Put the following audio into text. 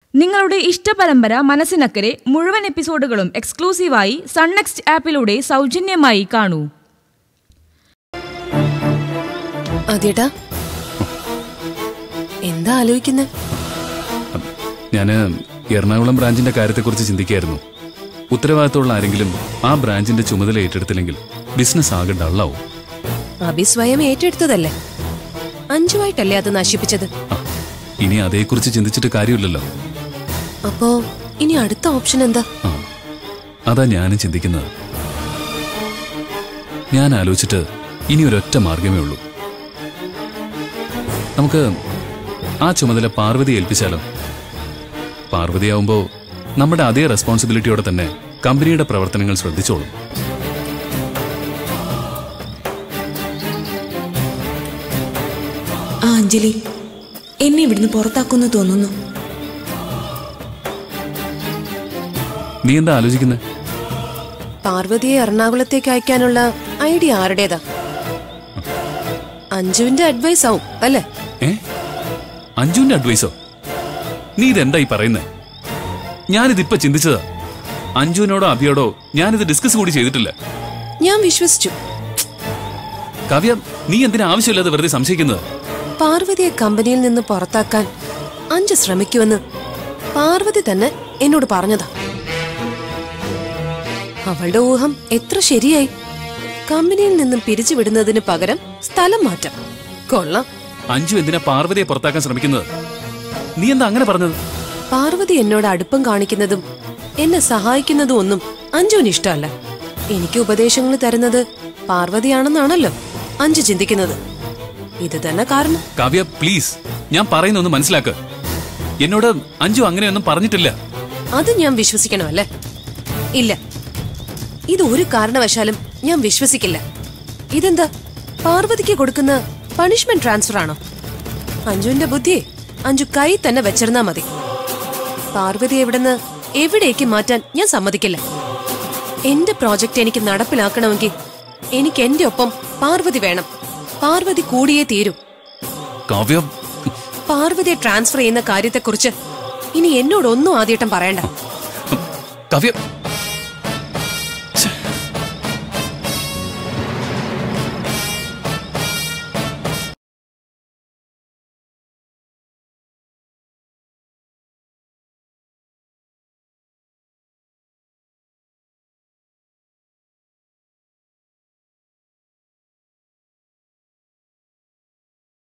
നിങ്ങളുടെ ഇഷ്ടപരമ്പര മനസ്സിനക്കരെ മുഴുവൻ എപ്പിസോഡുകളും എക്സ്ക്ലൂസീവായി sun next ആപ്പിലൂടെ സൗജന്യമായി കാണൂ അതേട്ടാ എന്താ ആലോചിക്കുന്നെ ഞാൻ എറണാകുളം ബ്രാഞ്ചിന്റെ കാര്യത്തെക്കുറിച്ച് ചിന്തിക്കായിരുന്നു ഉത്തരവാദിത്തമുള്ള ആരെങ്കിലും ആ ബ്രാഞ്ചിന്റെ ചുമതല ഏറ്റെടുത്തില്ലെങ്കിൽ ബിസിനസ് ആകെ ഡള്ളാവും അഭി സ്വയം ഏറ്റെടുത്തതല്ലേ അഞ്ചുമായിട്ടല്ലേ അത് നശിപ്പിച്ചത് ആ, ഇനി അതേക്കുറിച്ച് ചിന്തിച്ചിട്ട് കാര്യമില്ലല്ലോ അപ്പോ ഇനി അടുത്ത ഓപ്ഷൻ എന്താ ആ അതാ ഞാനും ചിന്തിക്കുന്നത് ഞാൻ ആലോചിച്ചിട്ട് ഇനി ഒരൊറ്റ മാർഗമേ ഉള്ളൂ നമുക്ക് ആ ചുമതല പാർവതി ഏൽപ്പിച്ചാലോ പാർവതിയാവുമ്പോ നമ്മുടെ അതേ റെസ്പോൺസിബിലിറ്റിയോടെ തന്നെ കമ്പനിയുടെ പ്രവർത്തനങ്ങൾ ശ്രദ്ധിച്ചോളും ആ അഞ്ജലി എന്നെ ഇവിടുന്ന് പുറത്താക്കുമെന്ന് തോന്നുന്നു നീ എന്താ ആലോചിക്കുന്നത് പാർവതിയെ എറണാകുളത്തേക്ക് അയക്കാനുള്ള ഐഡിയ ആരുടേതാ അഞ്ജുവിന്റെ അഡ്വൈസ് ആവും അല്ലേ ഏ അഞ്ജുവിന്റെ അഡ്വൈസോ നീ ഇതെന്തായി പറയുന്നത് ഞാനിതിപ്പോ ചിന്തിച്ചതാ അഞ്ജുവിനോടോ അഭിയോടോ ഞാനിത് ഡിസ്കസ് കൂടി ചെയ്തിട്ടില്ല ഞാൻ വിശ്വസിച്ചു കവ്യ നീ എന്തിനാ ആവശ്യമില്ലാതെ വെറുതെ സംശയിക്കുന്നത് പാർവതിയെ കമ്പനിയിൽ നിന്ന് പുറത്താക്കാൻ അഞ്ചു ശ്രമിക്കുമെന്ന് പാർവതി തന്നെ എന്നോട് പറഞ്ഞതാ അവളുടെ ഊഹം എത്ര ശരിയായി കമ്പനിയിൽ നിന്നും പിരിച്ചുവിടുന്നതിന് പകരം സ്ഥലം മാറ്റം കൊള്ളാം അഞ്ജു എന്തിനാ പാർവതിയെ പുറത്താക്കാൻ ശ്രമിക്കുന്നത് നീ എന്താ അങ്ങനെ പറഞ്ഞത് പാർവതി എന്നോട് അടുപ്പം കാണിക്കുന്നതും എന്നെ സഹായിക്കുന്നതും ഒന്നും അഞ്ജുവിന് ഇഷ്ടമല്ല എനിക്ക് ഉപദേശങ്ങൾ തരുന്നത് പാർവതിയാണെന്നാണല്ലോ അഞ്ജു ചിന്തിക്കുന്നത് ഇത് തന്നെ കാരണം കവ്യ പ്ലീസ് ഞാൻ പറയുന്ന ഒന്ന് മനസ്സിലാക്ക് എന്നോട് അഞ്ജു അങ്ങനെയൊന്നും പറഞ്ഞിട്ടില്ല അത് ഞാൻ വിശ്വസിക്കണോ അല്ലേ ഇല്ല ഇത് ഒരു കാരണവശാലും ഞാൻ വിശ്വസിക്കില്ല ഇതെന്താ പാർവതിക്ക് കൊടുക്കുന്ന പണിഷ്മെന്റ് ട്രാൻസ്ഫർ ആണോ അഞ്ജുവിന്റെ ബുദ്ധിയെ അഞ്ജു കൈ തന്നെ വെച്ചിരുന്നാ മതി പാർവതി എവിടുന്ന് എവിടേക്ക് മാറ്റാൻ ഞാൻ സമ്മതിക്കില്ല എന്റെ പ്രോജക്റ്റ് എനിക്ക് നടപ്പിലാക്കണമെങ്കിൽ എനിക്ക് എന്റെ ഒപ്പം പാർവതി വേണം പാർവതി കൂടിയേ തീരൂ കാവ്യ പാർവതിയെ ട്രാൻസ്ഫർ ചെയ്യുന്ന കാര്യത്തെക്കുറിച്ച് ഇനി എന്നോടൊന്നും ആദ്യട്ടം പറയണ്ട കവ്യ